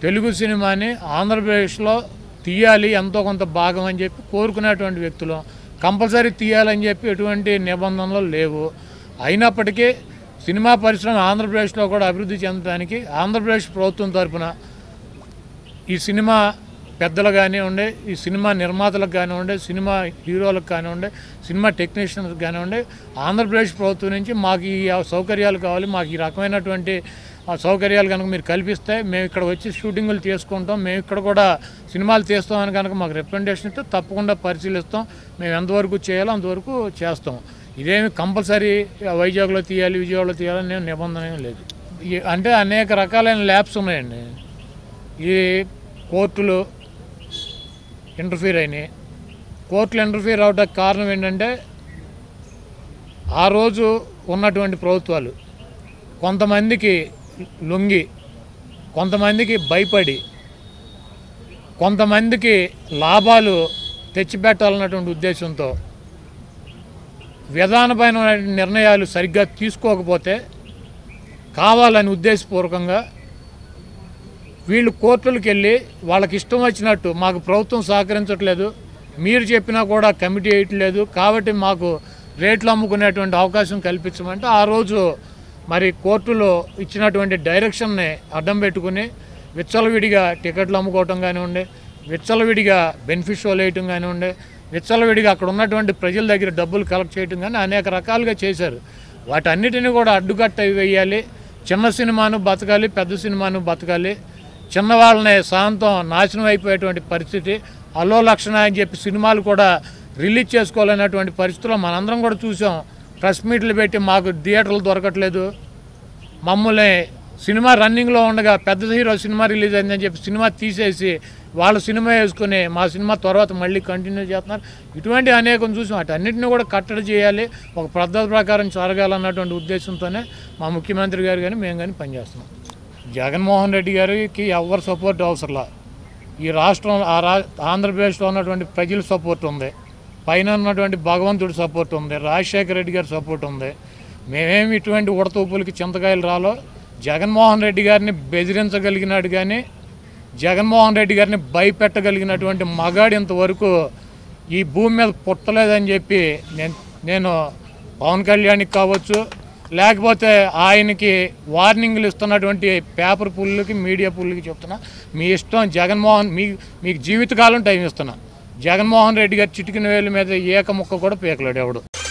తెలుగు సినిమాని ఆంధ్రప్రదేశ్లో తీయాలి ఎంతో కొంత భాగం అని చెప్పి కోరుకునేటువంటి వ్యక్తులు కంపల్సరీ తీయాలని చెప్పి ఎటువంటి నిబంధనలు లేవు అయినప్పటికీ సినిమా పరిశ్రమ ఆంధ్రప్రదేశ్లో కూడా అభివృద్ధి చెందడానికి ఆంధ్రప్రదేశ్ ప్రభుత్వం తరపున ఈ సినిమా పెద్దలు కానివ్వండి ఈ సినిమా నిర్మాతలకు కానివ్వండి సినిమా హీరోలకు కానివ్వండి సినిమా టెక్నీషియన్స్ కానివ్వండి ఆంధ్రప్రదేశ్ ప్రభుత్వం నుంచి మాకు ఈ సౌకర్యాలు కావాలి మాకు ఈ రకమైనటువంటి ఆ సౌకర్యాలు కనుక మీరు కల్పిస్తే మేము ఇక్కడ వచ్చి షూటింగులు చేసుకుంటాం మేము ఇక్కడ కూడా సినిమాలు తీస్తామని కనుక మాకు రిప్రజెంటేషన్ ఇస్తే తప్పకుండా పరిశీలిస్తాం మేము ఎంతవరకు చేయాలో అంతవరకు చేస్తాం ఇదేమి కంపల్సరీ వైజాగ్లో తీయాలి విజయవాడలో తీయాలని నేను నిబంధన ఏం లేదు ఈ- అంటే అనేక రకాలైన ల్యాబ్స్ ఉన్నాయండి ఈ కోర్టులు ఇంటర్ఫీర్ అయినాయి కోర్టులు ఇంటర్ఫీర్ అవడానికి కారణం ఏంటంటే ఆ రోజు ఉన్నటువంటి ప్రభుత్వాలు కొంతమందికి లొంగి కొంతమందికి భయపడి కొంతమందికి లాభాలు తెచ్చిపెట్టాలన్నటువంటి ఉద్దేశంతో విధానపైన నిర్ణయాలు సరిగ్గా తీసుకోకపోతే కావాలని ఉద్దేశపూర్వకంగా వీళ్ళు కోర్టులకు వెళ్ళి వాళ్ళకి ఇష్టం వచ్చినట్టు మాకు ప్రభుత్వం సహకరించట్లేదు మీరు చెప్పినా కూడా కమిటీ వేయట్లేదు కాబట్టి మాకు రేట్లు అమ్ముకునేటువంటి అవకాశం కల్పించమంటే ఆ రోజు మరి కోర్టులో ఇచ్చినటువంటి డైరెక్షన్ని అడ్డం పెట్టుకుని విచ్చలవిడిగా టికెట్లు అమ్ముకోవటం కానివ్వండి విచ్చలవిడిగా బెనిఫిషియల్ వేయటం కానివ్వండి విచ్చలవిడిగా అక్కడ ఉన్నటువంటి ప్రజల దగ్గర డబ్బులు కలెక్ట్ చేయటం కానీ అనేక రకాలుగా చేశారు వాటన్నిటిని కూడా అడ్డుకట్ట వేయాలి చిన్న సినిమాను బతకాలి పెద్ద సినిమాను బతకాలి చిన్నవాళ్ళని సాంతం నాశనం అయిపోయేటువంటి పరిస్థితి అల్లో లక్షణ అని చెప్పి సినిమాలు కూడా రిలీజ్ చేసుకోవాలనేటువంటి పరిస్థితుల్లో మనందరం కూడా చూసాం ప్రెస్ మీట్లు పెట్టి మాకు థియేటర్లు దొరకట్లేదు మమ్మల్ని సినిమా రన్నింగ్లో ఉండగా పెద్ద హీరో సినిమా రిలీజ్ అయిందని చెప్పి సినిమా తీసేసి వాళ్ళ సినిమా వేసుకుని మా సినిమా తర్వాత మళ్ళీ కంటిన్యూ చేస్తున్నారు ఇటువంటి అనేకం చూసాం అన్నింటినీ కూడా కట్టడి చేయాలి ఒక పద్ధతి ప్రకారం జరగాలన్నటువంటి ఉద్దేశంతోనే మా ముఖ్యమంత్రి గారు కానీ మేము కానీ పనిచేస్తున్నాం జగన్మోహన్ రెడ్డి గారికి ఎవరు సపోర్ట్ అవసరంలా ఈ రాష్ట్రం ఆ రా ఆంధ్రప్రదేశ్లో ఉన్నటువంటి ప్రజల సపోర్ట్ ఉంది పైన ఉన్నటువంటి భగవంతుడి సపోర్ట్ ఉంది రాజశేఖర రెడ్డి గారి సపోర్ట్ ఉంది మేమేమి ఇటువంటి ఉడతూపులకి చింతకాయలు రాలో జగన్మోహన్ రెడ్డి గారిని బెదిరించగలిగినాడు కానీ జగన్మోహన్ రెడ్డి గారిని భయపెట్టగలిగినటువంటి మగాడు ఇంతవరకు ఈ భూమి మీద పుట్టలేదని చెప్పి నేను నేను పవన్ కళ్యాణ్కి కావచ్చు లేకపోతే ఆయనకి వార్నింగ్లు ఇస్తున్నటువంటి పేపర్ పుల్లుకి మీడియా పుల్లుకి చెప్తున్నా మీ ఇష్టం జగన్మోహన్ మీ మీకు జీవితకాలం టైం ఇస్తున్నా జగన్మోహన్ రెడ్డి గారి చిటికిన వేలు మీద ఏక ముక్క కూడా పీకలేడు ఎవడు